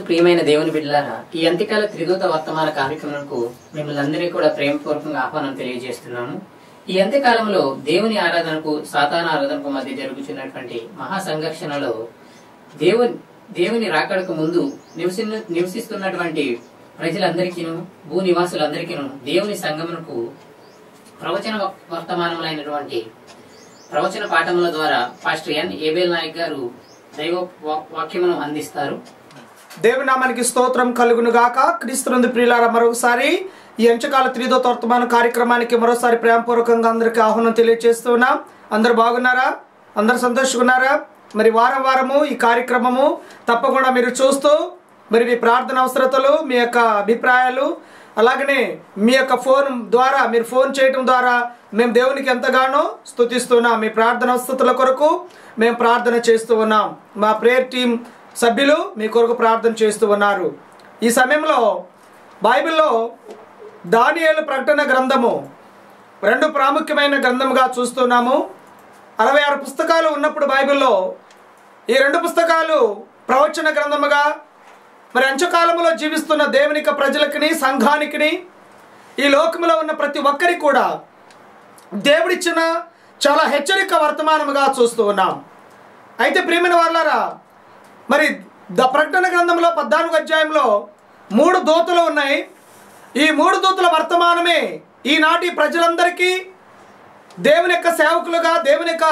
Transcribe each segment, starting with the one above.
ప్రియమైన దేవుని బిడ్డలారా ఈ అంత్యకాల త్రిదూత వర్తమాన కార్యక్రమంకు మిమ్మల్ని అందరినీ కూడా ప్రేమపూర్వకంగా ఆహ్వానం తెలియజేస్తున్నాము ఈ అంత్యకాలంలో దేవుని ఆరాధనకు సాతాన ఆరాధనకు మధ్య జరుగుతున్నటువంటి మహా సంఘర్షణలో దేవుని దేవుని రాకడకు ముందు నివసి నివసిస్తున్నటువంటి ప్రజలందరికీను భూ నివాసులందరికీను దేవుని సంగమునకు ప్రవచన వ- వర్తమానములైనటువంటి ప్రవచన పాఠముల ద్వారా పాస్టర్ ఎన్ ఏబేల్ నాయక్ గారు దైవ వా- వాక్యమును అందిస్తారు దేవుని నామానికి స్తోత్రం కలుగును గాక క్రీస్తునందు ప్రియులారా మరొకసారి ఈ అంచకాల త్రిదోత వర్తమాన కార్యక్రమానికి మరోసారి ప్రేమపూర్వకంగా అందరికీ ఆహ్వానం తెలియజేస్తున్నాం అందరు బాగున్నారా అందరు సంతోషంగా మరి వారం వారము ఈ కార్యక్రమము తప్పకుండా మీరు చూస్తూ మరి మీ ప్రార్థన అవసరతలు మీ యొక్క అభిప్రాయాలు అలాగనే మీ యొక్క ఫోన్ ద్వారా మీరు ఫోన్ చేయటం ద్వారా మేము దేవునికి ఎంతగానో స్తుతిస్తున్నాం మీ ప్రార్థన అవసరతల కొరకు మేము ప్రార్థన చేస్తూ ఉన్నాం మా ప్రేయర్ టీం సభ్యులు మీ కొరకు ప్రార్థన చేస్తూ ఉన్నారు ఈ సమయంలో బైబిల్లో దానియేలు ప్రకటన గ్రంథము రెండు ప్రాముఖ్యమైన గ్రంథముగా చూస్తున్నాము అరవై ఆరు పుస్తకాలు ఉన్నప్పుడు బైబిల్లో ఈ రెండు పుస్తకాలు ప్రవచన గ్రంథముగా మరి అంచకాలములో జీవిస్తున్న దేవునిక ప్రజలకిని సంఘానికిని ఈ లోకములో ఉన్న ప్రతి ఒక్కరికి కూడా దేవుడిచ్చిన చాలా హెచ్చరిక వర్తమానముగా చూస్తూ ఉన్నాం అయితే ప్రియమైన వాళ్ళారా మరి ద ప్రకటన గ్రంథంలో పద్నాలుగు అధ్యాయంలో మూడు దూతలు ఉన్నాయి ఈ మూడు దూతల వర్తమానమే ఈనాటి ప్రజలందరికీ దేవుని యొక్క సేవకులుగా దేవుని యొక్క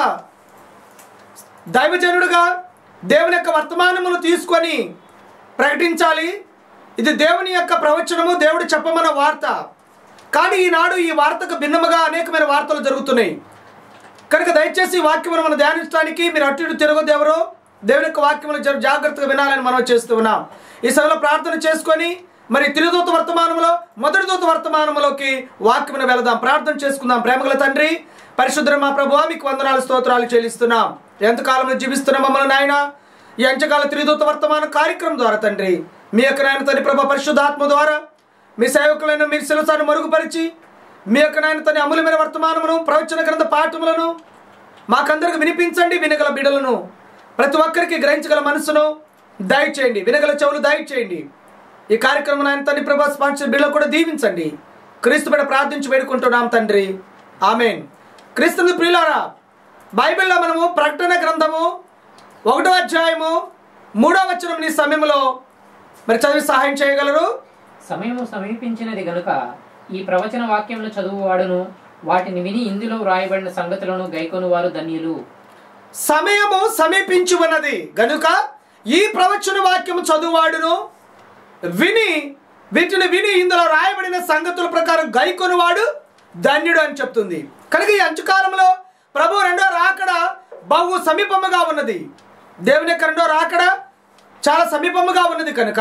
దైవజనుడుగా దేవుని యొక్క వర్తమానమును తీసుకొని ప్రకటించాలి ఇది దేవుని యొక్క ప్రవచనము దేవుడు చెప్పమన్న వార్త కానీ ఈనాడు ఈ వార్తకు భిన్నముగా అనేకమైన వార్తలు జరుగుతున్నాయి కనుక దయచేసి ఈ వాక్యమును మనం ధ్యానించడానికి మీరు అటు ఇటు తిరగదు ఎవరో దేవుని యొక్క వాక్యమును జర జాగ్రత్తగా వినాలని మనం చేస్తూ ఉన్నాం ఈ సమయంలో ప్రార్థన చేసుకొని మరి తిరుదూత వర్తమానంలో మొదటి దూత వర్తమానంలోకి వాక్యమును వెళదాం ప్రార్థన చేసుకుందాం ప్రేమగల తండ్రి పరిశుద్ధ మా ప్రభువా మీకు వందనాలు స్తోత్రాలు చెల్లిస్తున్నాం ఎంతకాలంలో జీవిస్తున్న మమ్మల్ని నాయన ఈ అంచకాల త్రిదూత వర్తమాన కార్యక్రమం ద్వారా తండ్రి మీ యొక్క నాయన తండ్రి ప్రభా పరిశుద్ధాత్మ ద్వారా మీ సేవకులను మీ శిలసాను మరుగుపరిచి మీ యొక్క నాయన తన అమూల్యమైన వర్తమానమును ప్రవచన గ్రంథ పాఠములను మాకందరికి వినిపించండి వినగల బిడలను ప్రతి ఒక్కరికి గ్రహించగల మనసును దయచేయండి వినగల చెవులు దయచేయండి ఈ కార్యక్రమం ఆయన తండ్రి ప్రభా స్పాన్సర్ బిడ్డలు కూడా దీవించండి క్రీస్తు బిడ్డ ప్రార్థించి వేడుకుంటున్నాం తండ్రి ఆమెన్ క్రీస్తు ప్రియులారా బైబిల్లో మనము ప్రకటన గ్రంథము ఒకటో అధ్యాయము మూడో వచనం ఈ సమయంలో మరి చదివి సహాయం చేయగలరు సమయము సమీపించినది గనుక ఈ ప్రవచన వాక్యములు చదువువాడును వాటిని విని ఇందులో వ్రాయబడిన సంగతులను గైకొను వారు ధన్యులు సమయము సమీపించి ఉన్నది గనుక ఈ ప్రవచన వాక్యము చదువువాడును విని వీటిని విని ఇందులో రాయబడిన సంగతుల ప్రకారం గైకొనివాడు ధన్యుడు అని చెప్తుంది కనుక ఈ అంచుకాలంలో ప్రభు రెండో రాకడ బహు సమీపముగా ఉన్నది దేవుని యొక్క రెండో రాకడ చాలా సమీపముగా ఉన్నది కనుక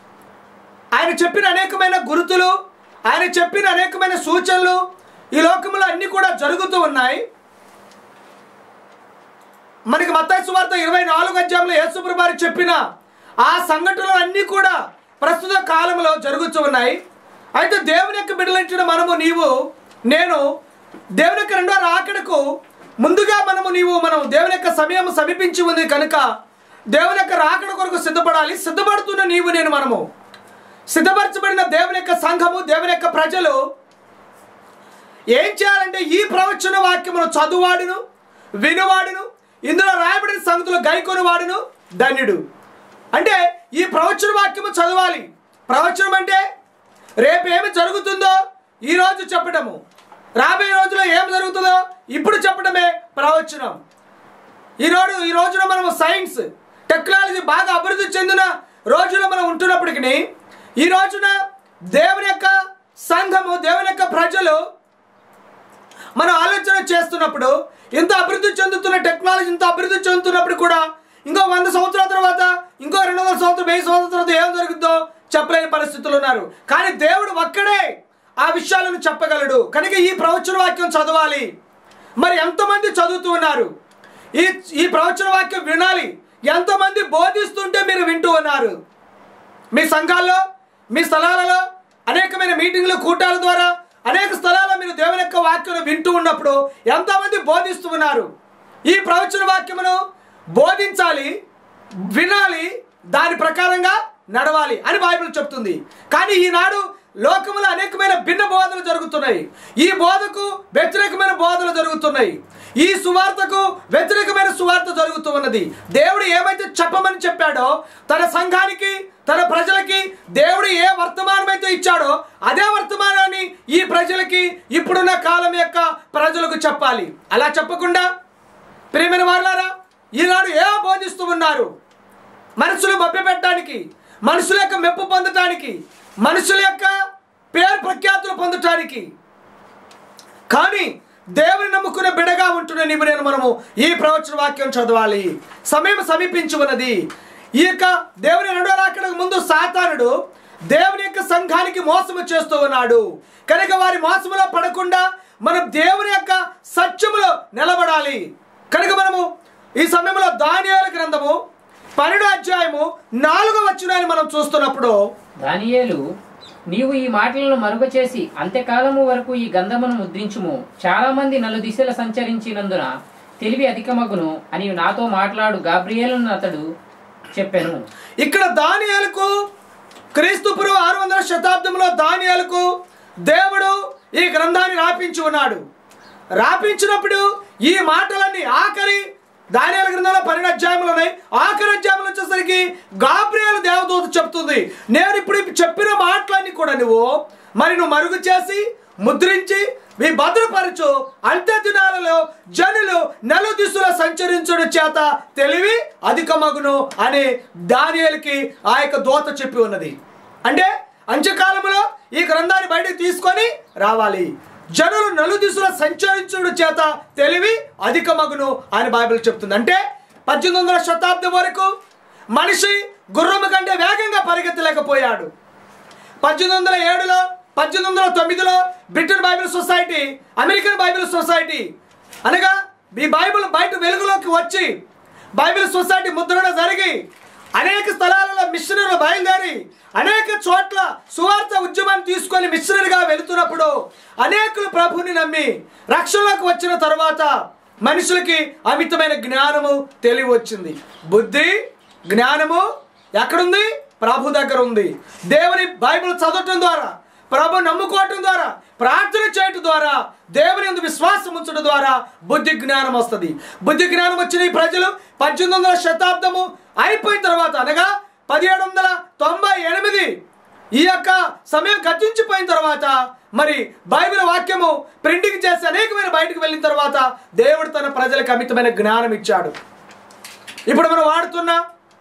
ఆయన చెప్పిన అనేకమైన గుర్తులు ఆయన చెప్పిన అనేకమైన సూచనలు ఈ లోకంలో అన్ని కూడా జరుగుతూ ఉన్నాయి మనకి మత్తాయి సువార్త ఇరవై నాలుగు అధ్యాయంలో యేసుప్రభు వారు చెప్పిన ఆ సంఘటనలు అన్నీ కూడా ప్రస్తుత కాలంలో జరుగుతూ ఉన్నాయి అయితే దేవుని యొక్క బిడ్డలించిన మనము నీవు నేను దేవుని యొక్క రెండో రాకడకు ముందుగా మనము నీవు మనం దేవుని యొక్క సమయం సమీపించి ఉంది కనుక దేవుని యొక్క రాకడ కొరకు సిద్ధపడాలి సిద్ధపడుతున్న నీవు నేను మనము సిద్ధపరచబడిన దేవుని యొక్క సంఘము దేవుని యొక్క ప్రజలు ఏం చేయాలంటే ఈ ప్రవచన వాక్యమును చదువువాడును వినువాడును ఇందులో రాయబడిన సంగతులు గైకొని వాడును ధన్యుడు అంటే ఈ ప్రవచన వాక్యము చదవాలి ప్రవచనం అంటే రేపు ఏమి జరుగుతుందో ఈ రోజు చెప్పటము రాబోయే రోజుల్లో ఏం జరుగుతుందో ఇప్పుడు చెప్పడమే ప్రవచనం ఈరోజు ఈ రోజున మనము సైన్స్ టెక్నాలజీ బాగా అభివృద్ధి చెందిన రోజులో మనం ఉంటున్నప్పటికీ ఈ రోజున దేవుని యొక్క సంఘము దేవుని యొక్క ప్రజలు మనం ఆలోచన చేస్తున్నప్పుడు ఇంత అభివృద్ధి చెందుతున్న టెక్నాలజీ ఇంత అభివృద్ధి చెందుతున్నప్పుడు కూడా ఇంకో వంద సంవత్సరాల తర్వాత ఇంకో రెండు వందల సంవత్సరం వెయ్యి సంవత్సరాల తర్వాత ఏం జరుగుతుందో చెప్పలేని పరిస్థితులు ఉన్నారు కానీ దేవుడు ఒక్కడే ఆ విషయాలను చెప్పగలడు కనుక ఈ ప్రవచన వాక్యం చదవాలి మరి ఎంతమంది చదువుతూ ఉన్నారు ఈ ఈ ప్రవచన వాక్యం వినాలి ఎంతమంది బోధిస్తుంటే మీరు వింటూ ఉన్నారు మీ సంఘాల్లో మీ స్థలాలలో అనేకమైన మీటింగ్లు కూటాల ద్వారా అనేక స్థలాల్లో మీరు దేవుని యొక్క వాక్యం వింటూ ఉన్నప్పుడు ఎంతమంది బోధిస్తూ ఉన్నారు ఈ ప్రవచన వాక్యమును బోధించాలి వినాలి దాని ప్రకారంగా నడవాలి అని బైబిల్ చెప్తుంది కానీ ఈనాడు లోకములో అనేకమైన భిన్న బోధలు జరుగుతున్నాయి ఈ బోధకు వ్యతిరేకమైన బోధలు జరుగుతున్నాయి ఈ సువార్తకు వ్యతిరేకమైన సువార్త జరుగుతూ ఉన్నది దేవుడు ఏమైతే చెప్పమని చెప్పాడో తన సంఘానికి తన ప్రజలకి దేవుడు ఏ వర్తమానం అయితే ఇచ్చాడో అదే వర్తమానాన్ని ఈ ప్రజలకి ఇప్పుడున్న కాలం యొక్క ప్రజలకు చెప్పాలి అలా చెప్పకుండా ప్రియమైన వాళ్ళారా ఈనాడు ఏ బోధిస్తూ ఉన్నారు మనుషులు మభ్యపెట్టడానికి మనుషుల యొక్క మెప్పు పొందటానికి మనుషుల యొక్క పేరు ప్రఖ్యాతులు పొందటానికి కానీ దేవుని నమ్ముకునే బిడగా ఉంటున్న నీవు నేను మనము ఈ ప్రవచన వాక్యం చదవాలి సమయం సమీపించి ఉన్నది ఈ యొక్క దేవుని రెండో రాకడకు ముందు సాతానుడు దేవుని యొక్క సంఘానికి మోసము చేస్తూ ఉన్నాడు కనుక వారి మోసములో పడకుండా మనం దేవుని యొక్క సత్యములో నిలబడాలి కనుక మనము ఈ సమయంలో దానియాల గ్రంథము పన్నెండు అధ్యాయము నాలుగో వచ్చినాన్ని మనం చూస్తున్నప్పుడు దానియేలు నీవు ఈ మాటలను మరుగ చేసి అంత్యకాలము వరకు ఈ గంధమును ముద్రించుము చాలా మంది నలు దిశల సంచరించినందున తెలివి అధికమగును అని నాతో మాట్లాడు గాబ్రియేలును అతడు చెప్పాను ఇక్కడ దానియాలకు క్రీస్తుపురు ఆరు వందల శతాబ్దంలో దానియాలకు దేవుడు ఈ గ్రంథాన్ని రాపించి ఉన్నాడు రాపించినప్పుడు ఈ మాటలన్నీ ఆఖరి దానియాల గ్రంథంలో పన్నెండు అధ్యాయములు ఉన్నాయి ఆఖరి అధ్యాయంలో వచ్చేసరికి గాబ్రియాలు దేవదూత చెప్తుంది నేను ఇప్పుడు చెప్పిన మాటలన్నీ కూడా నువ్వు మరి నువ్వు మరుగు చేసి ముద్రించి మీ భద్రపరచు అంత్య దినాలలో జనులు నలు దిశల సంచరించుడు చేత తెలివి అధికమగును అని దానియేలుకి ఆ యొక్క దోత చెప్పి ఉన్నది అంటే అంత్యకాలంలో ఈ గ్రంథాన్ని బయటకు తీసుకొని రావాలి జనులు నలుదిశల సంచరించుడు చేత తెలివి అధికమగును అని బైబిల్ చెప్తుంది అంటే పద్దెనిమిది వందల శతాబ్దం వరకు మనిషి గుర్రము కంటే వేగంగా పరిగెత్తలేకపోయాడు పద్దెనిమిది వందల ఏడులో పద్దెనిమిది వందల తొమ్మిదిలో Britain Bible Society American Bible Society అనగా ఈ బైబిల్ బయట వెలుగులోకి వచ్చి బైబిల్ సొసైటీ ముద్రణ జరిగి అనేక స్థలాలలో మిషనరీలు బయలుదేరి అనేక చోట్ల సువార్త ఉద్యమాన్ని తీసుకొని మిషనరీగా వెళుతున్నప్పుడు అనేకులు ప్రభుని నమ్మి రక్షణలోకి వచ్చిన తర్వాత మనుషులకి అమితమైన జ్ఞానము తెలివి వచ్చింది బుద్ధి జ్ఞానము ఎక్కడుంది ప్రభు దగ్గర ఉంది దేవుని బైబిల్ చదవటం ద్వారా ప్రభు నమ్ముకోవటం ద్వారా ప్రార్థన చేయటం ద్వారా దేవుని యందు విశ్వాసం ఉంచడం ద్వారా బుద్ధి జ్ఞానం వస్తుంది బుద్ధి జ్ఞానం వచ్చిన ఈ ప్రజలు పద్దెనిమిది వందల శతాబ్దము అయిపోయిన తర్వాత అనగా పదిహేడు వందల తొంభై ఎనిమిది ఈ యొక్క సమయం గతించిపోయిన తర్వాత మరి బైబిల్ వాక్యము ప్రింటింగ్ చేసి అనేకమైన బయటకు వెళ్ళిన తర్వాత దేవుడు తన ప్రజలకు అమితమైన జ్ఞానం ఇచ్చాడు ఇప్పుడు మనం వాడుతున్న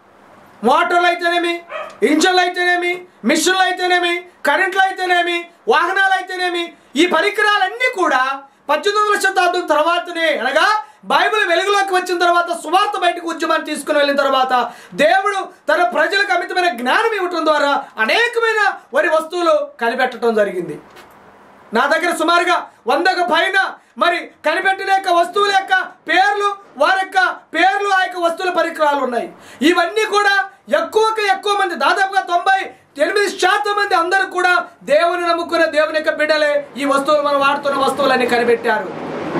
మోటార్లు అయితేనేమి ఇంజన్లు అయితేనేమి మిషన్లు అయితేనేమి కరెంట్లు అయితేనేమి వాహనాలు అయితేనేమి ఈ పరికరాలన్నీ కూడా పద్దెనిమిది వందల శతాబ్దం తర్వాతనే అనగా బైబిల్ వెలుగులోకి వచ్చిన తర్వాత సువార్త బయటకు ఉద్యమాన్ని తీసుకుని వెళ్ళిన తర్వాత దేవుడు తన ప్రజలకు అమితమైన జ్ఞానం ఇవ్వటం ద్వారా అనేకమైన వారి వస్తువులు కనిపెట్టడం జరిగింది నా దగ్గర సుమారుగా వందకు పైన మరి కనిపెట్టిన యొక్క వస్తువుల యొక్క పేర్లు వారి యొక్క పేర్లు ఆ యొక్క వస్తువుల పరికరాలు ఉన్నాయి ఇవన్నీ కూడా ఎక్కువకి ఎక్కువ మంది దాదాపుగా తొంభై ఎనిమిది శాతం మంది అందరూ కూడా దేవుని నమ్ముకున్న దేవుని యొక్క బిడ్డలే ఈ వస్తువులు మనం వాడుతున్న వస్తువులన్నీ కనిపెట్టారు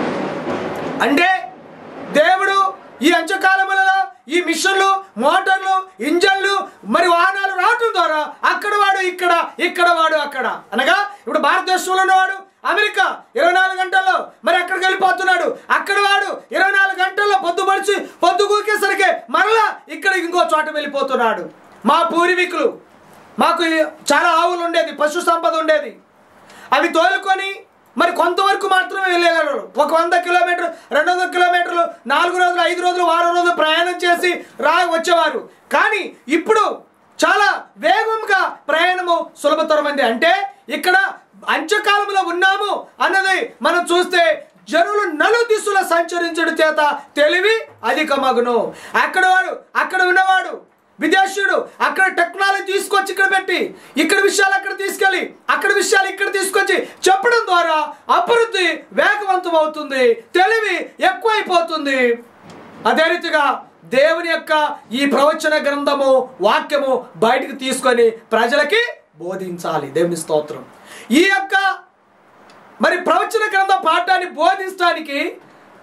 అంటే దేవుడు ఈ అంచకాలములలో ఈ మిషన్లు మోటార్లు ఇంజన్లు మరి వాహనాలు రావటం ద్వారా అక్కడ వాడు ఇక్కడ ఇక్కడ వాడు అక్కడ అనగా ఇప్పుడు భారతదేశంలో ఉన్నవాడు అమెరికా ఇరవై నాలుగు గంటల్లో మరి అక్కడికి వెళ్ళిపోతున్నాడు అక్కడ వాడు ఇరవై నాలుగు గంటల్లో పొద్దుపడిచి పొద్దు కూకేసరికి మరలా ఇక్కడ ఇంకో చోట వెళ్ళిపోతున్నాడు మా పూర్వీకులు మాకు చాలా ఆవులు ఉండేది పశు సంపద ఉండేది అవి తోలుకొని మరి కొంతవరకు మాత్రమే వెళ్ళగలరు ఒక వంద కిలోమీటర్ రెండు వందల కిలోమీటర్లు నాలుగు రోజులు ఐదు రోజులు వారం రోజులు ప్రయాణం చేసి రా వచ్చేవారు కానీ ఇప్పుడు చాలా వేగంగా ప్రయాణము సులభతరమైంది అంటే ఇక్కడ అంత్యకాలంలో ఉన్నాము అన్నది మనం చూస్తే జనులు నలు దిశల సంచరించడం చేత తెలివి అధికమగును అక్కడ వాడు అక్కడ ఉన్నవాడు విదేశీయుడు అక్కడ టెక్నాలజీ తీసుకొచ్చి ఇక్కడ పెట్టి ఇక్కడ విషయాలు అక్కడ తీసుకెళ్ళి అక్కడ విషయాలు ఇక్కడ తీసుకొచ్చి చెప్పడం ద్వారా అభివృద్ధి వేగవంతం అవుతుంది తెలివి ఎక్కువైపోతుంది అదే రీతిగా దేవుని యొక్క ఈ ప్రవచన గ్రంథము వాక్యము బయటికి తీసుకొని ప్రజలకి బోధించాలి దేవుని స్తోత్రం ఈ యొక్క మరి ప్రవచన గ్రంథ పాఠాన్ని బోధించడానికి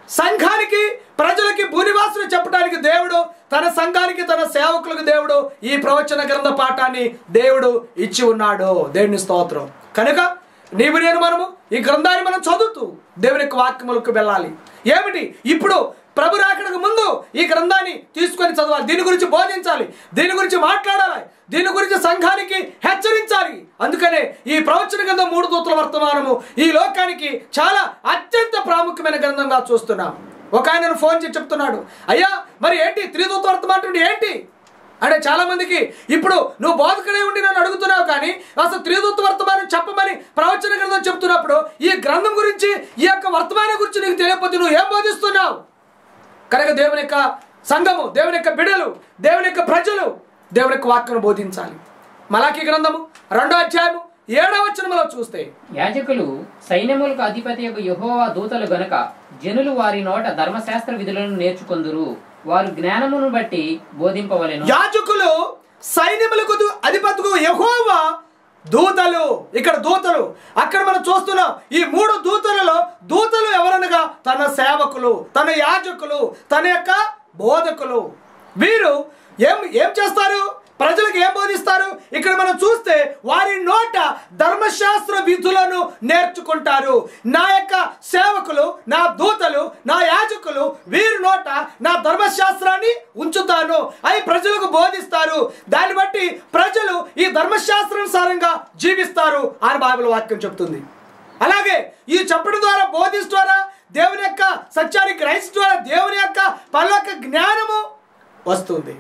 సంఘానికి ప్రజలకి భూనివాసులు చెప్పడానికి దేవుడు తన సంఘానికి తన సేవకులకు దేవుడు ఈ ప్రవచన గ్రంథ పాఠాన్ని దేవుడు ఇచ్చి ఉన్నాడు దేవుని స్తోత్రం కనుక నీవు నేను మనము ఈ గ్రంథాన్ని మనం చదువుతూ దేవుని యొక్క వాక్యములకు వెళ్ళాలి ఏమిటి ఇప్పుడు ప్రభు రాకడకు ముందు ఈ గ్రంథాన్ని తీసుకొని చదవాలి దీని గురించి బోధించాలి దీని గురించి మాట్లాడాలి దీని గురించి సంఘానికి హెచ్చరించాలి అందుకనే ఈ ప్రవచన గ్రంథం మూడు దూతల వర్తమానము ఈ లోకానికి చాలా అత్యంత ప్రాముఖ్యమైన గ్రంథంగా చూస్తున్నాం ఒక ఆయనను ఫోన్ చేసి చెప్తున్నాడు అయ్యా మరి ఏంటి త్రిదూత వర్తమానం ఏంటి అంటే చాలా మందికి ఇప్పుడు నువ్వు బోధకుడే ఉండి నన్ను అడుగుతున్నావు కానీ అసలు త్రిదూత వర్తమానం చెప్పమని ప్రవచన గ్రంథం చెప్తున్నప్పుడు ఈ గ్రంథం గురించి ఈ యొక్క వర్తమానం గురించి నీకు తెలియకపోతే నువ్వు ఏం బోధిస్తున్నావు కనుక దేవుని యొక్క సంఘము దేవుని యొక్క బిడలు దేవుని యొక్క ప్రజలు దేవుని యొక్క వాక్యను బోధించాలి మలాకి గ్రంథము రెండో అధ్యాయము ఏడవ వచనములో చూస్తే యాజకులు సైన్యములకు అధిపతి యొక్క యెహోవా దూతలు గనుక జనులు వారి నోట ధర్మశాస్త్ర విధులను నేర్చుకొందురు వారు జ్ఞానమును బట్టి బోధింపవలెను యాజకులు సైన్యములకు దు- అధిపతుకు యెహోవా దూతలు ఇక్కడ దూతలు అక్కడ మనం చూస్తున్నాం ఈ మూడు దూతలలో దూతలు ఎవరనగా తన సేవకులు తన యాజకులు తన యొక్క బోధకులు వీరు ఏం ఏం చేస్తారు ప్రజలకు ఏం బోధిస్తారు ఇక్కడ మనం చూస్తే వారి నోట ధర్మశాస్త్ర విధులను నేర్చుకుంటారు నా యొక్క సేవకులు నా దూతలు నా యాజకులు వీరి నోట నా ధర్మశాస్త్రాన్ని ఉంచుతాను అవి ప్రజలకు బోధిస్తారు దాన్ని బట్టి ప్రజలు ఈ ధర్మశాస్త్రానుసారంగా జీవిస్తారు అని బైబిల్ వాక్యం చెప్తుంది అలాగే ఈ చెప్పడం ద్వారా బోధించడం ద్వారా దేవుని యొక్క సత్యాన్ని గ్రహించడం ద్వారా దేవుని యొక్క పనుల జ్ఞానము వస్తుంది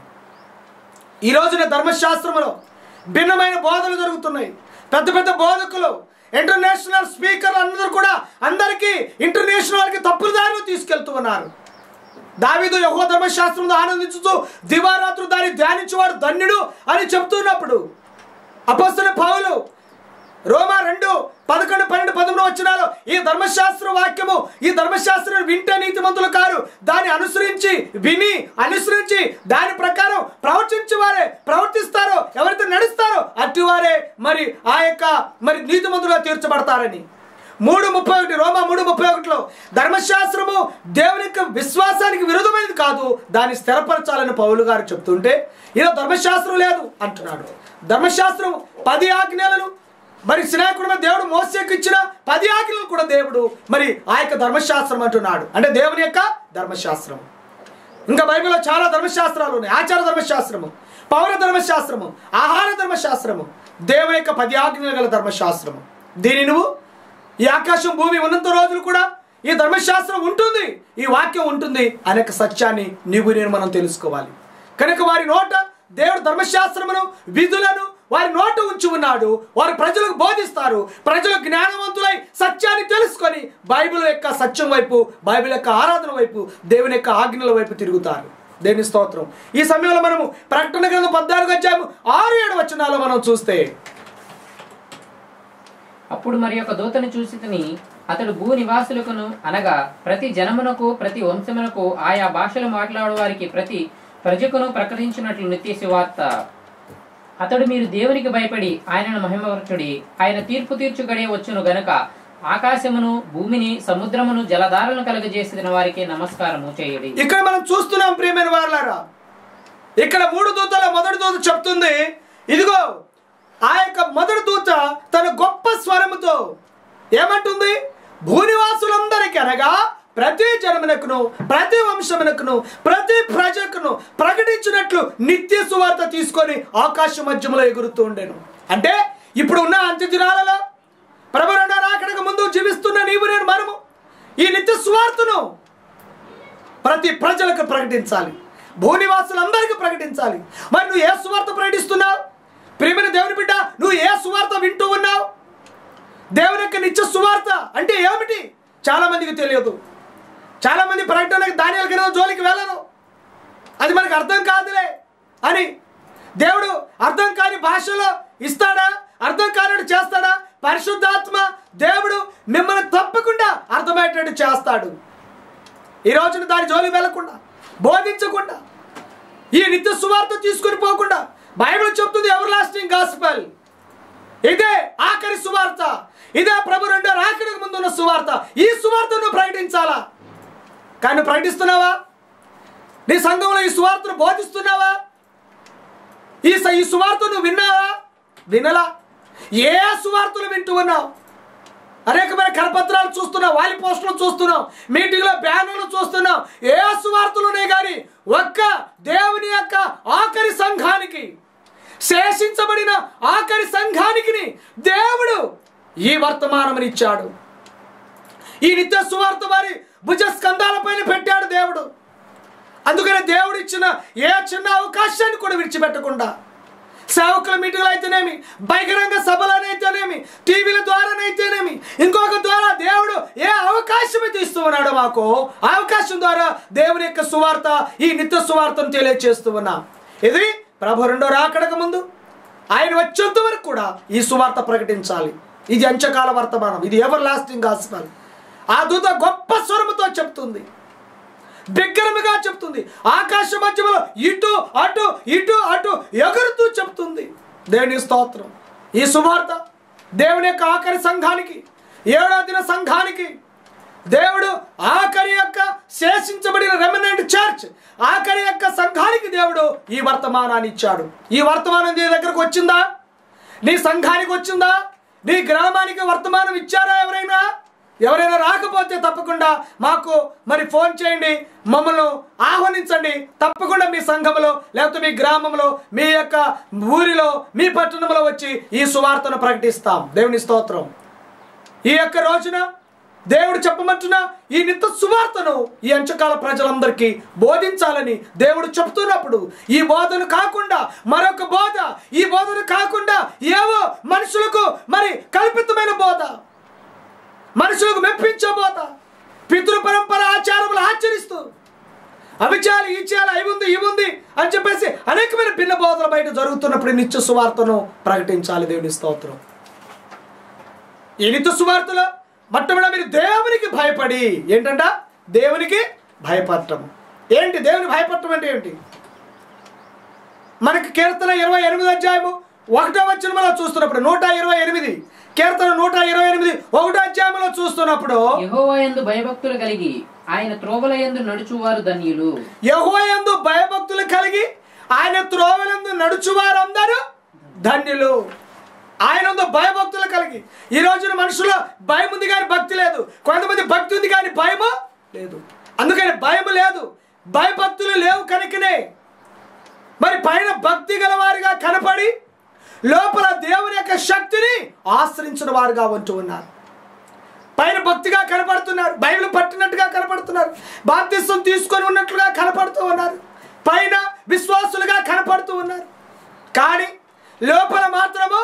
ఈ రోజున ధర్మశాస్త్రములో భిన్నమైన బోధనలు జరుగుతున్నాయి పెద్ద పెద్ద బోధకులు ఇంటర్నేషనల్ స్పీకర్లు అందరూ కూడా అందరికీ ఇంటర్నేషనల్కి తప్పుల దారిలో తీసుకెళ్తూ ఉన్నారు దావీదు యహో ధర్మశాస్త్రంలో ఆనందించుతూ దివారాత్రులు దాన్ని ధ్యానించేవాడు ధన్యుడు అని చెప్తున్నప్పుడు అపస్తున్న పౌలు రోమా రెండు పదకొండు పన్నెండు పదమూడు వచ్చినాలో ఈ ధర్మశాస్త్ర వాక్యము ఈ ధర్మశాస్త్రం వింటే నీతిమంతులు కారు దాన్ని అనుసరించి విని అనుసరించి దాని ప్రకారం ప్రవర్తించే వారే ప్రవర్తిస్తారో ఎవరైతే నడుస్తారో అట్టివారే మరి ఆ యొక్క మరి నీతిమంతులుగా తీర్చబడతారని మూడు ముప్పై ఒకటి రోమా మూడు ముప్పై ఒకటిలో ధర్మశాస్త్రము దేవుని యొక్క విశ్వాసానికి విరుద్ధమైనది కాదు దాన్ని స్థిరపరచాలని పౌలు గారు చెప్తుంటే ఇలా ధర్మశాస్త్రం లేదు అంటున్నాడు ధర్మశాస్త్రం పది ఆజ్ఞలను మరి సినాయకుడు మీద దేవుడు మోసేకి ఇచ్చిన పది ఆజ్ఞలు కూడా దేవుడు మరి ఆ యొక్క ధర్మశాస్త్రం అంటున్నాడు అంటే దేవుని యొక్క ధర్మశాస్త్రం ఇంకా బైబిల్లో చాలా ధర్మశాస్త్రాలు ఉన్నాయి ఆచార ధర్మశాస్త్రము పౌర ధర్మశాస్త్రము ఆహార ధర్మశాస్త్రము దేవుని యొక్క పది ఆజ్ఞలు గల ధర్మశాస్త్రము దీని నువ్వు ఈ ఆకాశం భూమి ఉన్నంత రోజులు కూడా ఈ ధర్మశాస్త్రం ఉంటుంది ఈ వాక్యం ఉంటుంది అనే యొక్క సత్యాన్ని నీవు నేను మనం తెలుసుకోవాలి కనుక వారి నోట దేవుడు ధర్మశాస్త్రమును విధులను వారి నోట ఉంచి ఉన్నాడు వారు ప్రజలకు బోధిస్తారు ప్రజలు జ్ఞానవంతులై సత్యాన్ని తెలుసుకొని బైబిల్ యొక్క సత్యం వైపు బైబిల్ యొక్క ఆరాధన వైపు దేవుని యొక్క ఆజ్ఞల వైపు తిరుగుతారు దేవుని స్తోత్రం ఈ సమయంలో మనము ప్రకటన గ్రంథం పద్నాలుగు వచ్చాము ఆరు ఏడు వచనాలు మనం చూస్తే అప్పుడు మరి యొక్క దూతను చూసి అతడు భూ నివాసులకును అనగా ప్రతి జనమునకు ప్రతి వంశమునకు ఆయా భాషలు మాట్లాడు వారికి ప్రతి ప్రజకును ప్రకటించినట్లు నిత్య వార్త అతడు మీరు దేవునికి భయపడి ఆయనను మహిమపరచుడి ఆయన తీర్పు తీర్చు గడియ వచ్చును గనుక ఆకాశమును భూమిని సముద్రమును జలధారలను కలుగజేసిన వారికి నమస్కారము చేయుడి ఇక్కడ మనం చూస్తున్నాం ప్రియమైన వారులారా ఇక్కడ మూడు దూతల మొదటి దూత చెప్తుంది ఇదిగో ఆ యొక్క మొదటి దూత తన గొప్ప స్వరముతో ఏమంటుంది భూనివాసులందరికీ అనగా ప్రతి జనమునకును ప్రతి వంశమునకును ప్రతి ప్రజకును ప్రకటించినట్లు నిత్య సువార్త తీసుకొని ఆకాశ మధ్యములో ఎగురుతూ ఉండేను అంటే ఇప్పుడు ఉన్న అంత్య దినాలలో ప్రభు రెండో రాకడకు ముందు జీవిస్తున్న నీవు నేను మనము ఈ నిత్య సువార్తను ప్రతి ప్రజలకు ప్రకటించాలి భూనివాసులందరికీ ప్రకటించాలి మరి నువ్వు ఏ సువార్త ప్రకటిస్తున్నావు ప్రియమైన దేవుని బిడ్డ నువ్వు ఏ సువార్త వింటూ ఉన్నావు దేవుని యొక్క నిత్య సువార్త అంటే ఏమిటి చాలా మందికి తెలియదు చాలా మంది ప్రకటనకి దానియాల కింద జోలికి వెళ్ళరు అది మనకు అర్థం కాదులే అని దేవుడు అర్థం కాని భాషలో ఇస్తాడా అర్థం కానట్టు చేస్తాడా పరిశుద్ధాత్మ దేవుడు మిమ్మల్ని తప్పకుండా అర్థమయ్యేటట్టు చేస్తాడు ఈ రోజున దాని జోలి వెళ్లకుండా బోధించకుండా ఈ నిత్య సువార్త తీసుకొని పోకుండా బైబిల్ చెప్తుంది ఎవర్ లాస్టింగ్ గాస్పెల్ ఇదే ఆఖరి సువార్త ఇదే ప్రభు రెండో రాకడికి ముందు ఉన్న సువార్త ఈ సువార్తను ప్రకటించాలా కానీ నువ్వు ప్రకటిస్తున్నావా నీ సంఘంలో ఈ సువార్తను బోధిస్తున్నావా ఈ స- ఈ సువార్త నువ్వు విన్నావా వినలా ఏ సువార్తలు వింటూ ఉన్నావు అనేకమైన కరపత్రాలు చూస్తున్నావు వాలి పోస్టులు చూస్తున్నావు మీటింగ్లో బ్యానర్లు చూస్తున్నావు ఏ సువార్తలునే కానీ ఒక్క దేవుని యొక్క ఆఖరి సంఘానికి శేషించబడిన ఆఖరి సంఘానికి దేవుడు ఈ వర్తమానమునిచ్చాడు ఈ నిత్య సువార్త వారి భుజ స్కంధాలపైన పెట్టాడు దేవుడు అందుకనే దేవుడు ఇచ్చిన ఏ చిన్న అవకాశాన్ని కూడా విడిచిపెట్టకుండా సేవకుల మీటింగ్లు అయితేనేమి బహిరంగ సభలనైతేనేమి టీవీల ద్వారానైతేనేమి ఇంకొక ద్వారా దేవుడు ఏ అవకాశం అయితే ఇస్తూ ఉన్నాడో మాకు ఆ అవకాశం ద్వారా దేవుని యొక్క సువార్త ఈ నిత్య సువార్తను తెలియజేస్తూ ఉన్నాం ఇది ప్రభు రెండో రాకడక ముందు ఆయన వచ్చేంత వరకు కూడా ఈ సువార్త ప్రకటించాలి ఇది అంచకాల వర్తమానం ఇది ఎవర్ లాస్టింగ్ గాస్పల్ ఆ దూత గొప్ప స్వరముతో చెప్తుంది బిగ్గరముగా చెప్తుంది ఆకాశ మధ్యలో ఇటు అటు ఇటు అటు ఎగురుతూ చెప్తుంది దేవుని స్తోత్రం ఈ సువార్త దేవుని యొక్క ఆఖరి సంఘానికి ఏడో దిన సంఘానికి దేవుడు ఆఖరి యొక్క శేషించబడిన రెమినెంట్ చర్చ్ ఆఖరి యొక్క సంఘానికి దేవుడు ఈ వర్తమానాన్ని ఇచ్చాడు ఈ వర్తమానం నీ దగ్గరకు వచ్చిందా నీ సంఘానికి వచ్చిందా నీ గ్రామానికి వర్తమానం ఇచ్చారా ఎవరైనా ఎవరైనా రాకపోతే తప్పకుండా మాకు మరి ఫోన్ చేయండి మమ్మల్ని ఆహ్వానించండి తప్పకుండా మీ సంఘంలో లేకపోతే మీ గ్రామంలో మీ యొక్క ఊరిలో మీ పట్టణంలో వచ్చి ఈ సువార్తను ప్రకటిస్తాం దేవుని స్తోత్రం ఈ యొక్క రోజున దేవుడు చెప్పమంటున్న ఈ నిత్య సువార్తను ఈ అంచకాల ప్రజలందరికీ బోధించాలని దేవుడు చెప్తున్నప్పుడు ఈ బోధన కాకుండా మరొక బోధ ఈ బోధన కాకుండా ఏవో మనుషులకు మరి కల్పితమైన బోధ మనుషులకు మెప్పించే బోధ పితృ పరంపర ఆచారములు ఆచరిస్తూ అవి చేయాలి ఈ చేయాలి అవి ఉంది ఇవి ఉంది అని చెప్పేసి అనేకమైన భిన్న బోధలు బయట జరుగుతున్నప్పుడు ఈ నిత్య సువార్తను ప్రకటించాలి దేవుని స్తోత్రం ఈ నిత్య సువార్తలో మొట్టమొదటి మీరు దేవునికి భయపడి ఏంటంట దేవునికి భయపడటం ఏంటి దేవుని భయపడటం అంటే ఏంటి మనకి కీర్తన ఇరవై ఎనిమిది అధ్యాయము ఒకటో వచ్చిన మనం చూస్తున్నప్పుడు నూట ఇరవై ఎనిమిది కీర్తన నూట ఇరవై ఎనిమిది ఒకటో అధ్యాయంలో చూస్తున్నప్పుడు యెహోవా యందు భయభక్తులు కలిగి ఆయన త్రోవల యందు నడుచువారు ధన్యులు యహోయందు భయభక్తులు కలిగి ఆయన త్రోవలందు నడుచువారందరూ ధన్యులు ఆయన భయభక్తులు కలిగి ఈ రోజున మనుషుల్లో భయం ఉంది కానీ భక్తి లేదు కొంతమంది భక్తి ఉంది కానీ భయము లేదు అందుకని భయం లేదు భయభక్తులు లేవు కనుకనే మరి పైన భక్తి గలవారిగా కనపడి లోపల దేవుని యొక్క శక్తిని ఆశ్రయించిన వారుగా ఉంటూ ఉన్నారు పైన భక్తిగా కనపడుతున్నారు బైబిల్ పట్టినట్టుగా కనపడుతున్నారు బాప్తిస్వం తీసుకొని ఉన్నట్లుగా కనపడుతూ ఉన్నారు పైన విశ్వాసులుగా కనపడుతూ ఉన్నారు కానీ లోపల మాత్రము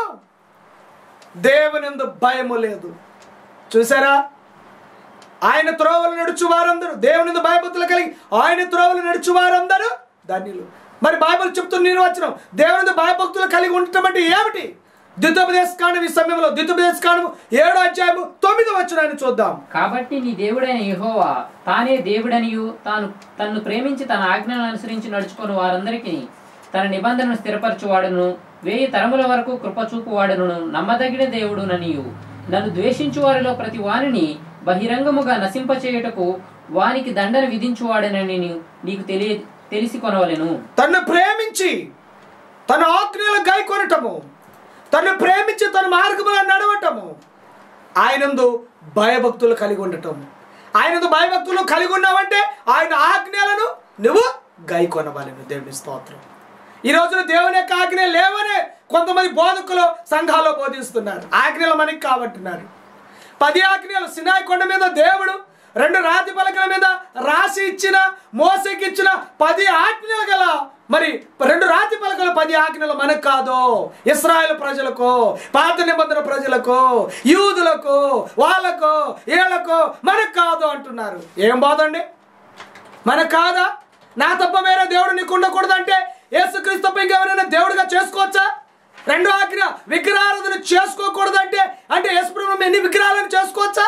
దేవునిందు భయము లేదు చూసారా ఆయన త్రోవలు నడుచు వారందరూ దేవుని భయభక్తులు కలిగి ఆయన త్రోవలు నడుచు వారందరూ ధన్యులు మరి బైబిల్ చెప్తున్న నేను వచ్చిన దేవుని భయభక్తులు కలిగి ఉండటం అంటే ఏమిటి ద్వితోపదేశ కాండం ఈ సమయంలో ద్వితోపదేశ కాండం ఏడో అధ్యాయము తొమ్మిది వచ్చిన చూద్దాం కాబట్టి నీ దేవుడైన యెహోవా తానే దేవుడనియు తాను తన్ను ప్రేమించి తన ఆజ్ఞలను అనుసరించి నడుచుకుని వారందరికీ తన నిబంధనను స్థిరపరచువాడును వేయి తరముల వరకు కృపచూపువాడును నమ్మదగిన దేవుడుననియు నన్ను ద్వేషించు వారిలో ప్రతి వానిని బహిరంగముగా నశింపచేయుటకు వానికి దండన విధించువాడనని నీ- నీకు తెలియ తెలిసి కొనవలెను తన్ను ప్రేమించి తన ఆజ్ఞలు గైకొనటము తను ప్రేమించి తన మార్గములో నడవటము ఆయనందు భయభక్తులు కలిగి ఉండటం ఆయనందు భయభక్తులు కలిగి ఉన్నావంటే ఆయన ఆజ్ఞలను నువ్వు గైకొనవాలని దేవుని స్తోత్రం ఈ రోజున దేవుని యొక్క ఆజ్ఞ లేవనే కొంతమంది బోధకులు సంఘాల్లో బోధిస్తున్నారు ఆజ్ఞలు మనకి కావంటున్నారు పది ఆజ్ఞలు సినాయి కొండ మీద దేవుడు రెండు రాతి పలకల మీద రాసి ఇచ్చిన మోసకి ఇచ్చిన పది ఆజ్ఞలు గల మరి రెండు రాతి పలకలు పది ఆజ్ఞలు మనకు కాదు ఇస్రాయేల్ ప్రజలకు పాత నిబంధన ప్రజలకు యూదులకు వాళ్ళకు వీళ్ళకు మనకు కాదు అంటున్నారు ఏం బాధండి మనకు కాదా నా తప్ప వేరే దేవుడు నీకు ఉండకూడదంటే యేసుక్రీస్తు తప్ప ఇంకెవరైనా దేవుడిగా చేసుకోవచ్చా రెండో ఆజ్ఞ విగ్రహారాధన చేసుకోకూడదంటే అంటే యేసుప్రభు ఎన్ని విగ్రహాలను చేసుకోవచ్చా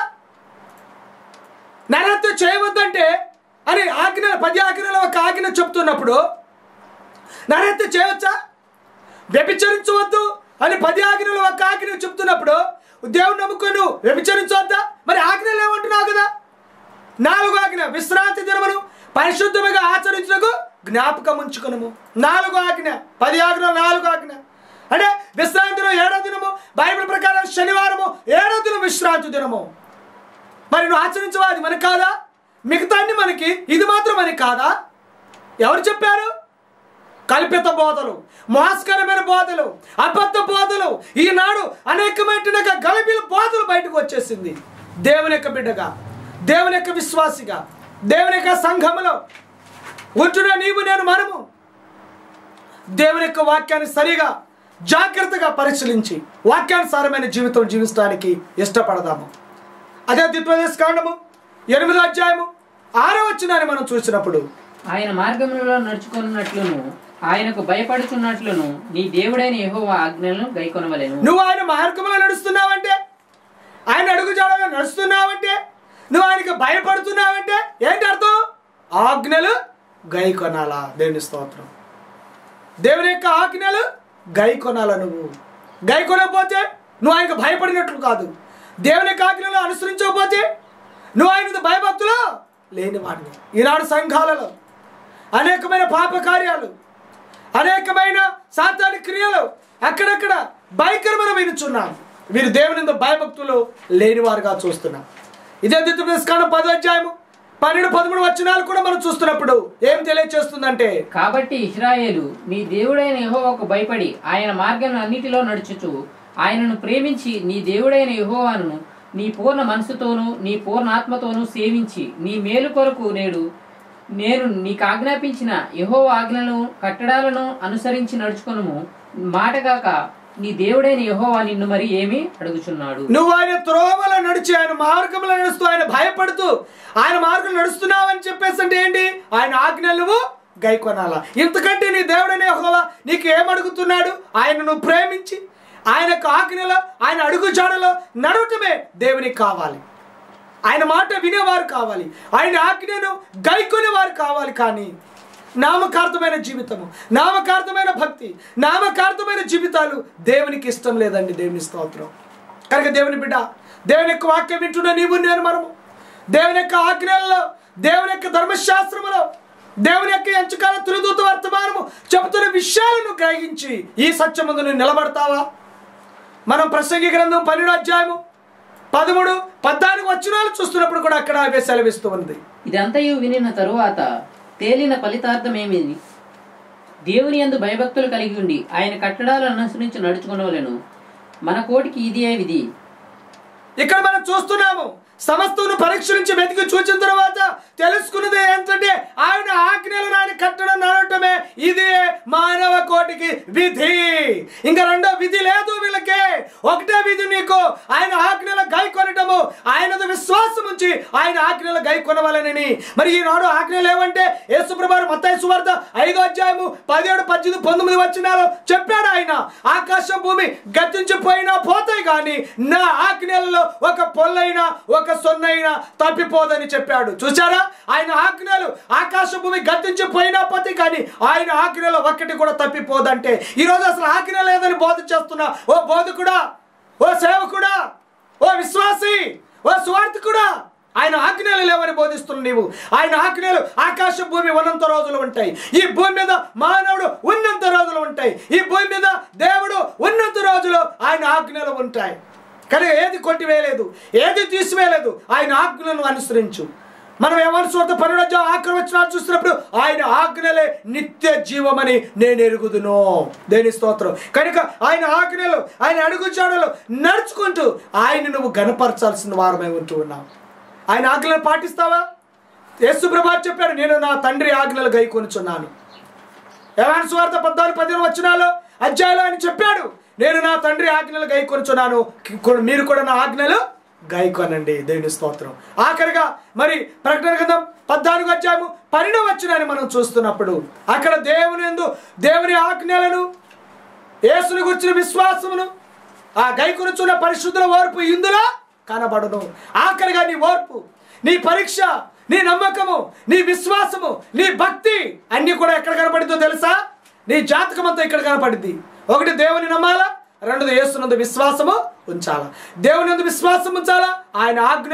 నరహత్య చేయవద్దంటే అని ఆజ్ఞ పది ఆజ్ఞల ఒక ఆజ్ఞ చెప్తున్నప్పుడు నరహత్య చేయవచ్చా వ్యభిచరించవద్దు అని పది ఆజ్ఞలు ఒక ఆజ్ఞ చెప్తున్నప్పుడు దేవుడు నమ్ముకొని నువ్వు వ్యభిచరించవద్దా మరి ఆజ్ఞలు ఏమంటున్నావు కదా నాలుగో ఆజ్ఞ విశ్రాంతి దినమును పరిశుద్ధముగా ఆచరించుటకు జ్ఞాపకం ఉంచుకునము నాలుగో ఆజ్ఞ పది ఆజ్ఞ నాలుగో ఆజ్ఞ అంటే విశ్రాంతి దినం ఏడో దినము బైబిల్ ప్రకారం శనివారము ఏడో దినం విశ్రాంతి దినము మరి నువ్వు ఆచరించవా అది మనకి కాదా మిగతా అన్ని మనకి ఇది మాత్రం మనకి కాదా ఎవరు చెప్పారు కల్పిత బోధలు మోసకరమైన బోధలు అబద్ధ బోధలు ఈనాడు అనేకమైన గలిబిల బోధలు బయటకు వచ్చేసింది దేవుని యొక్క బిడ్డగా దేవుని యొక్క విశ్వాసిగా దేవుని యొక్క సంఘములో ఉంటున్న నీవు నేను మనము దేవుని యొక్క వాక్యాన్ని సరిగా జాగ్రత్తగా పరిశీలించి వాక్యానుసారమైన జీవితం జీవించడానికి ఇష్టపడదాము అదే ద్వితీయోపదేశ కాండము ఎనిమిదో అధ్యాయము ఆరో వచ్చినాన్ని మనం చూసినప్పుడు ఆయన మార్గములలో నడుచుకున్నట్లును ఆయనకు భయపడుచున్నట్లును నీ దేవుడైన యెహోవా ఆజ్ఞలను గైకొనవలెను నువ్వు ఆయన మార్గంలో నడుస్తున్నావంటే ఆయన అడుగుజాడలో నడుస్తున్నావంటే నువ్వు ఆయనకి భయపడుతున్నావంటే ఏంటి అర్థం ఆజ్ఞలు గై కొనాలా దేవుని స్తోత్రం దేవుని యొక్క ఆజ్ఞలు గై కొనాలా నువ్వు గై కొనకపోతే నువ్వు ఆయనకు భయపడినట్లు కాదు దేవుని యొక్క ఆజ్ఞలు అనుసరించకపోతే నువ్వు ఆయన భయభక్తులు లేని వాడిని ఈనాడు సంఘాలలో అనేకమైన పాప కార్యాలు అనేకమైన సాతాని క్రియలు అక్కడక్కడ భయంకరమైన వినుచున్నాం వీరు దేవుని యందు భయభక్తులు లేనివారుగా చూస్తున్నాం ఇదే ద్వితీయోపదేశకాండం పదో అధ్యాయము పన్నెండు పదమూడు వచనాలు కూడా మనం చూస్తున్నప్పుడు ఏం తెలియచేస్తుందంటే కాబట్టి ఇస్రాయేలు నీ దేవుడైన యెహోవాకు భయపడి ఆయన మార్గం అన్నిటిలో నడుచుచు ఆయనను ప్రేమించి నీ దేవుడైన యెహోవాను నీ పూర్ణ మనసుతోనూ నీ పూర్ణ ఆత్మతోనూ సేవించి నీ మేలు కొరకు నేడు నేను నీకు ఆజ్ఞాపించిన యెహోవా ఆజ్ఞలను కట్టడాలను అనుసరించి నడుచుకొనుము మాటగాక నీ దేవుడైన యెహోవా నిన్ను మరి ఏమి అడుగుచున్నాడు నువ్వు ఆయన త్రోవలో నడిచి ఆయన మార్గంలో నడుస్తూ ఆయన భయపడుతూ ఆయన మార్గం నడుస్తున్నావని చెప్పేసి అంటే ఏంటి ఆయన ఆజ్ఞలు నువ్వు గైకొనాలా ఇంతకంటే నీ దేవుడనే యెహోవా నీకు ఏమడుగుతున్నాడు ఆయన నువ్వు ప్రేమించి ఆయన యొక్క ఆజ్ఞలో ఆయన అడుగు జాడలో నడవటమే దేవునికి కావాలి ఆయన మాట వినేవారు కావాలి ఆయన ఆజ్ఞను గైకొనేవారు కావాలి కానీ నామకార్థమైన జీవితము నామకార్థమైన భక్తి నామకార్థమైన జీవితాలు దేవునికి ఇష్టం లేదండి దేవుని స్తోత్రం కనుక దేవుని బిడ్డ దేవుని యొక్క వాక్యం వింటున్న నీవు నేను మనము దేవుని యొక్క ఆజ్ఞల్లో దేవుని యొక్క ధర్మశాస్త్రములో దేవుని యొక్క ఎంచుకాల తులిదూత వర్తమానము చెబుతున్న విషయాలను గ్రహించి ఈ సత్యమందు నువ్వు నిలబడతావా మనం ప్రసంగి గ్రంథం పన్నెండు అధ్యాయము పదమూడు పద్నాలుగు వచనాలు చూస్తున్నప్పుడు కూడా అక్కడ అవే సెలవిస్తూ ఉంది ఇదంతయు వినిన తరువాత తేలిన ఫలితార్థమేమి దేవుని యందు భయభక్తులు కలిగి ఉండి ఆయన కట్టడాలను అనుసరించి నడుచుకునవలెను మన కోటికి ఇదే విధి ఇక్కడ మనం చూస్తున్నాము సమస్తను పరీక్షించి వెతికి చూచిన తర్వాత తెలుసుకున్నది ఏంటంటే ఆయన ఆజ్ఞలను ఆయన కట్టడం నడవటమే ఇదే మానవ కోటికి విధి ఇంకా రెండో విధి లేదు వీళ్ళకి ఒకటే విధి నీకు ఆయన ఆజ్ఞల గై కొనటము ఆయనది విశ్వాసం ఉంచి ఆయన ఆజ్ఞల గై కొనవాలని మరి ఈనాడు ఆజ్ఞలు ఏమంటే యేసుప్రభారు మత్తాయి సువార్త ఐదో అధ్యాయము పదిహేడు పద్దెనిమిది పంతొమ్మిది వచ్చినాలో చెప్పాడు ఆయన ఆకాశం భూమి గతించిపోయినా పోతాయి కానీ నా ఆజ్ఞలలో ఒక పొల్లైనా ఒక సొన్నైనా తప్పిపోదని చెప్పాడు చూసారా ఆయన ఆజ్ఞలు ఆకాశ భూమి గతించిపోయినా పోతాయి కానీ ఆయన ఆజ్ఞలో ఒక్కటి కూడా తప్పిపోదంటే ఈరోజు అసలు ఆజ్ఞ లేదని బోధ చేస్తున్నా ఓ బోధకుడా ఓ సేవకుడా ఓ విశ్వాసి ఓ స్వార్థకుడా ఆయన ఆజ్ఞలు లేవని బోధిస్తున్నావు నీవు ఆయన ఆజ్ఞలు ఆకాశ భూమి ఉన్నంత రోజులు ఉంటాయి ఈ భూమి మీద మానవుడు ఉన్నంత రోజులు ఉంటాయి ఈ భూమి మీద దేవుడు ఉన్నంత రోజులు ఆయన ఆజ్ఞలు ఉంటాయి కానీ ఏది కొట్టివేయలేదు ఏది తీసివేయలేదు ఆయన ఆజ్ఞలను అనుసరించు మనం ఏమని చూస్తే పన్నెండు ఆఖరి వచ్చిన చూస్తున్నప్పుడు ఆయన ఆజ్ఞలే నిత్య జీవమని నేను ఎరుగుదును దేని స్తోత్రం కనుక ఆయన ఆజ్ఞలు ఆయన అడుగుచాడలు నడుచుకుంటూ ఆయన నువ్వు గనపరచాల్సిన వారమై ఉంటూ ఉన్నావు ఆయన ఆజ్ఞలను పాటిస్తావా యేసు ప్రభా చెప్పాడు నేను నా తండ్రి ఆజ్ఞలు గైకొనుచున్నాను యవాన్ సువార్త పద్నాలుగు పదిహేను వచ్చినాలో అధ్యాయులు ఆయన చెప్పాడు నేను నా తండ్రి ఆజ్ఞలు గైకొనుచున్నాను కి- మీరు కూడా నా ఆజ్ఞలు గైకొనండి దేవుని స్తోత్రం ఆఖరిగా మరి ప్రకటన గ్రంథం పద్నాలుగు అధ్యాయము పన్నెండవ వచ్చినాన్ని మనం చూస్తున్నప్పుడు అక్కడ దేవుని యందు దేవుని ఆజ్ఞలను యేసుని గురించిన విశ్వాసమును ఆ గైకొనుచున్న పరిశుద్ధుల ఓర్పు ఇందులో కనబడును ఆఖరిగా నీ ఓర్పు నీ పరీక్ష నీ నమ్మకము నీ విశ్వాసము నీ భక్తి అన్నీ కూడా ఎక్కడ కనపడిందో తెలుసా నీ జాతకం అంతా ఇక్కడ కనపడింది ఒకటి దేవుని నమ్మాలా రెండోది యేసునందు విశ్వాసము ఉంచాలా దేవుని నందు విశ్వాసం ఉంచాలా ఆయన ఆజ్ఞలు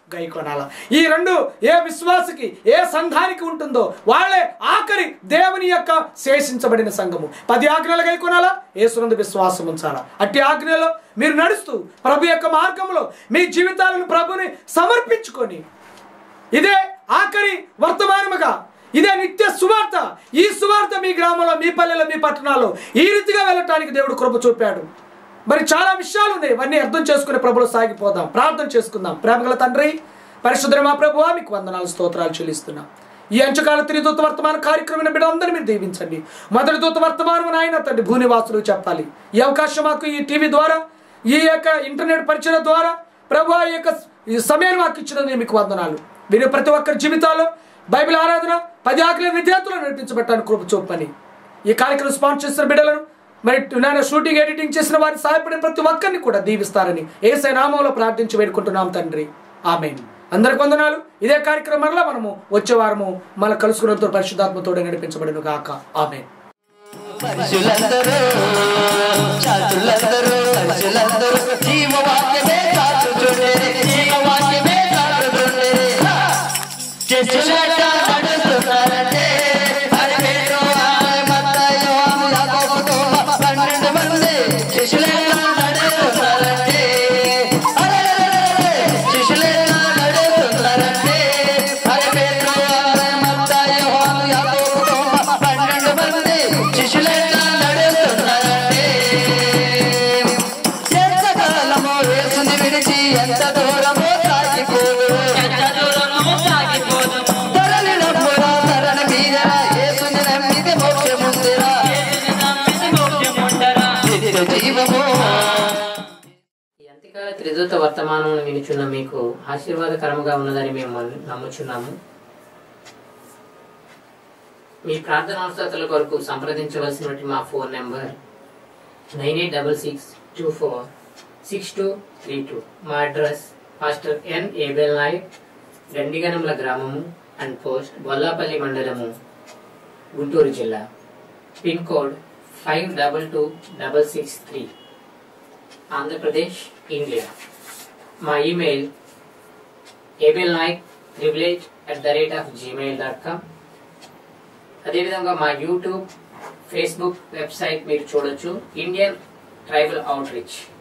గైకొనాల ఈ రెండు ఏ విశ్వాసకి ఏ సంఘానికి ఉంటుందో వాళ్ళే ఆఖరి దేవుని యొక్క శేషించబడిన సంఘము పది ఆజ్ఞలు గైకొనాలా ఏసునందు విశ్వాసం ఉంచాలా అట్టి ఆజ్ఞలో మీరు నడుస్తూ ప్రభు యొక్క మార్గంలో మీ జీవితాలను ప్రభుని సమర్పించుకొని ఇదే ఆఖరి వర్తమానముగా ఇదే నిత్య సువార్త ఈ సువార్త మీ గ్రామంలో మీ పల్లెలో మీ పట్టణాల్లో ఈ రీతిగా వెళ్ళటానికి దేవుడు కృప చూపాడు మరి చాలా విషయాలు ఉన్నాయి ఇవన్నీ అర్థం చేసుకునే ప్రభులో సాగిపోదాం ప్రార్థన చేసుకుందాం ప్రేమగల తండ్రి పరిశుద్ధ మా ప్రభువా మీకు వందనాలు స్తోత్రాలు చెల్లిస్తున్నాం ఈ అంచకాల త్రిదూత వర్తమాన కార్యక్రమం బిడ్డలందరినీ మీరు దీవించండి మొదటి దూత వర్తమానం ఆయన తండ్రి భూనివాసులు చెప్పాలి ఈ అవకాశం మాకు ఈ టీవీ ద్వారా ఈ యొక్క ఇంటర్నెట్ పరిచయం ద్వారా ప్రభు ఈ యొక్క ఈ సమయాన్ని మాకు ఇచ్చినందుకు మీకు వందనాలు మీరు ప్రతి ఒక్కరి జీవితాల్లో బైబిల్ ఆరాధన పది ఆకలి విద్యార్థులను నడిపించబట్టాను కృప చూపని ఈ కార్యక్రమం స్పాన్సర్ చేసిన బిడ్డలను మరి నేను షూటింగ్ ఎడిటింగ్ చేసిన వారిని సహాయపడిన ప్రతి ఒక్కరిని కూడా దీవిస్తారని ఏసై నామంలో ప్రార్థించి వేడుకుంటున్నాం తండ్రి ఆమెన్ అందరికి వందనాలు ఇదే కార్యక్రమంలో మనము వచ్చే వారము మన కలుసుకున్నంత పరిశుద్ధాత్మతోడే నడిపించబడిన గాక ఆమెన్ పరిశులందరూ చాతులందరూ పరిశులందరూ జీవవాక్యమే చాటుచుండే జీవవాక్యమే చాటుచుండే శిష్యులట నడుస్తున్నారంటే పరిమేరు మత్తయి యాకోబుతో పన్నెండు మంది శిష్యులట నడుస్తున్నారంటే అరెరెరెరెరె, శిష్యులట నడుస్తున్నారంటే పరిమేరు మత్తయి యాకోబుతో పన్నెండు మంది శిష్యులట నడుస్తున్నారంటే ఎంతకాలమో యేసుని విడిచి ఎంత దూరమో సాగిపోదు తరలి నమ్మురా తరణ మీరా యేసుని నమ్మితే మోక్షముందిరా నిత్య జీవము ఈ అంత్యకాల త్రిదూత వర్తమానమును వినుచున్న మీకు ఆశీర్వాదకరముగా ఉన్నదని మేము నమ్ముచున్నాము మీ ప్రార్థన అవసరతల కొరకు సంప్రదించవలసినటువంటి మా phone number nine eight double six two four six two three two మా address pastor N Abel Nayak Gandiganamula గ్రామము అండ్ పోస్ట్ బొల్లాపల్లి మండలము గుంటూరు జిల్లా pin code five double two double six three Andhra Pradesh India మా email ABL Nayak privilege at the rate of Gmail dot com అదేవిధంగా మా YouTube Facebook website మీరు చూడొచ్చు Indian tribal out reach